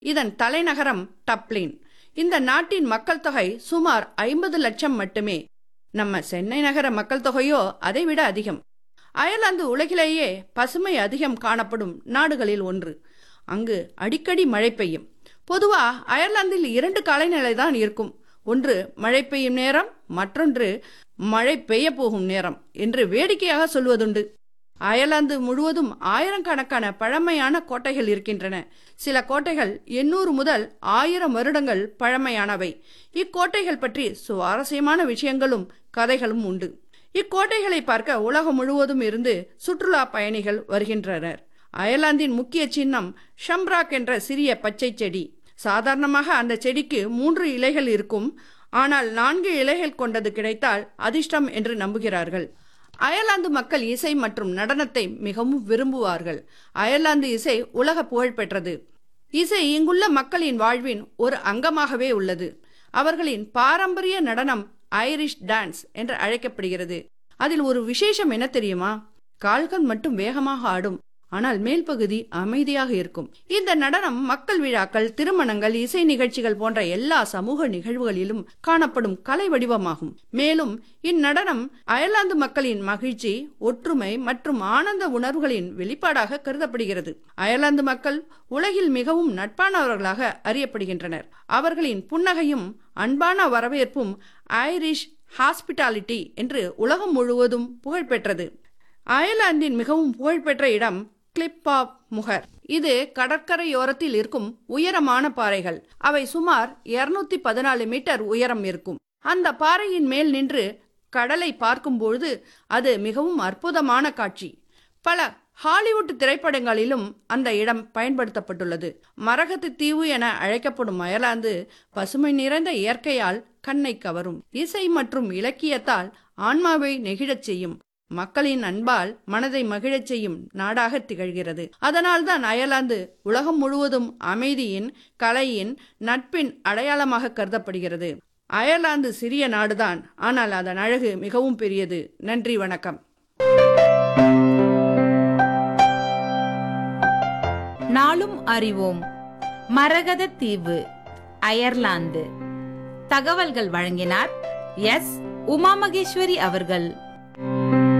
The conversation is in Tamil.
இதன் தலைநகரம் டப்ளின் இந்த நாட்டின் மக்கள் தொகை சுமார் ஐம்பது லட்சம் மட்டுமே நம்ம சென்னை நகர மக்கள் தொகையோ அதைவிட அதிகம் அயர்லாந்து உலகிலேயே பசுமை அதிகம் காணப்படும் நாடுகளில் ஒன்று அங்கு அடிக்கடி மழை பெய்யும் பொதுவா அயர்லாந்தில் இரண்டு காலநிலை தான் இருக்கும் ஒன்று மழை பெய்யும் நேரம் மற்றொன்று மழை பெய்ய போகும் நேரம் என்று வேடிக்கையாக சொல்வதுண்டு அயர்லாந்து முழுவதும் ஆயிரக்கணக்கான பழமையான கோட்டைகள் இருக்கின்றன சில கோட்டைகள் எண்ணூறு முதல் ஆயிரம் வருடங்கள் பழமையானவை இக்கோட்டைகள் பற்றி சுவாரஸ்யமான விஷயங்களும் கதைகளும் உண்டு இக்கோட்டைகளை பார்க்க உலகம் முழுவதும் இருந்து சுற்றுலா பயணிகள் வருகின்றனர் அயர்லாந்தின் முக்கிய சின்னம் ஷம்ராக் என்ற சிறிய பச்சை செடி சாதாரணமாக அந்த செடிக்கு மூன்று இலைகள் இருக்கும் ஆனால் நான்கு இலைகள் கொண்டது கிடைத்தால் அதிர்ஷ்டம் என்று நம்புகிறார்கள் அயர்லாந்து மக்கள் இசை மற்றும் நடனத்தை மிகவும் விரும்புவார்கள் அயர்லாந்து இசை உலக புகழ் பெற்றது இசை இங்குள்ள மக்களின் வாழ்வின் ஒரு அங்கமாகவே உள்ளது அவர்களின் பாரம்பரிய நடனம் ஐரிஷ் டான்ஸ் என்று அழைக்கப்படுகிறது அதில் ஒரு விசேஷம் என்ன தெரியுமா கால்கள் மட்டும் வேகமாக ஆடும் ஆனால் மேல் பகுதி அமைதியாக இருக்கும் இந்த நடனம் மக்கள் விழாக்கள் திருமணங்கள் இசை நிகழ்ச்சிகள் போன்ற எல்லா சமூக நிகழ்வுகளிலும் காணப்படும் கலை வடிவமாகும் மேலும் இந்நடனம் அயர்லாந்து மக்களின் மகிழ்ச்சி ஒற்றுமை மற்றும் ஆனந்த உணர்வுகளின் வெளிப்பாடாக கருதப்படுகிறது அயர்லாந்து மக்கள் உலகில் மிகவும் நட்பானவர்களாக அறியப்படுகின்றனர் அவர்களின் புன்னகையும் அன்பான வரவேற்பும் ஐரிஷ் ஹாஸ்பிட்டாலிட்டி என்று உலகம் முழுவதும் புகழ்பெற்றது அயர்லாந்தின் மிகவும் புகழ்பெற்ற இடம் கிளிப் ஆஃப் முகர் இது கடற்கரையோரத்தில் இருக்கும் உயரமான பாறைகள் அவை சுமார் இருநூத்தி பதினாலு மீட்டர் உயரம் இருக்கும் அந்த பாறையின் மேல் நின்று கடலை பார்க்கும்பொழுது அது மிகவும் அற்புதமான காட்சி பல ஹாலிவுட் திரைப்படங்களிலும் அந்த இடம் பயன்படுத்தப்பட்டுள்ளது மரகத்து தீவு என அழைக்கப்படும் அயர்லாந்து பசுமை நிறைந்த இயற்கையால் கண்ணை கவரும் இசை மற்றும் இலக்கியத்தால் ஆன்மாவை நெகிழச் செய்யும் மக்களின் அன்பால் மனதை மகிழச் செய்யும் நாடாக திகழ்கிறது அதனால்தான் அயர்லாந்து உலகம் முழுவதும் அமைதியின் கலையின் நட்பின் அடையாளமாக கருதப்படுகிறது அயர்லாந்து சிறிய நாடுதான் ஆனால் அதன் அழகு மிகவும் பெரியது நன்றி வணக்கம் நாளும் அறிவோம் மரகத தீவு அயர்லாந்து தகவல்கள் வழங்கினார் எஸ் உமா மகேஸ்வரி அவர்கள்